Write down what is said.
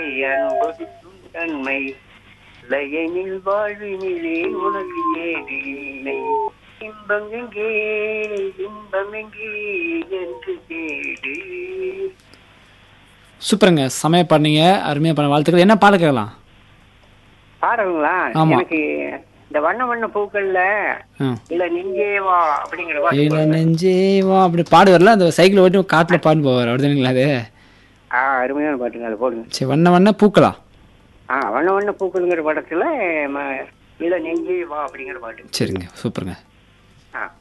அன்பொதுக்கும் தன்மை லயனில் வாழ்வினிலே உனக்கு ஏது இல்லை இன்பம் எங்கே இன்பம் எங்கே என்று கேடு சூப்பருங்க செமையா பாடுனீங்க அருமையா பண்ண வாழ்த்துக்கள் என்ன பாட கேட்கலாம் பாருங்களா ஆமா. எனக்கு இந்த வண்ண வண்ண பூக்கள்ல ஆ இல்ல நீங்கே வா அப்படிங்கிற பாட்டு ஏல போடுங்க. நெஞ்சே வா அப்படி பாடு வரல அந்த சைக்கிள் ஓட்டி காட்டுல பாடு போவார் அப்படிதானுங்களா அது ஆ அருமையான பாட்டுங்க அதை போடுங்க சரி வண்ண வண்ண பூக்களா ஆ வண்ண வண்ண பூக்கள்ங்கிற படத்துல ம- இல்ல நெஞ்சே வா அப்படிங்கிற பாட்டு சரிங்க சூப்பருங்க ஆ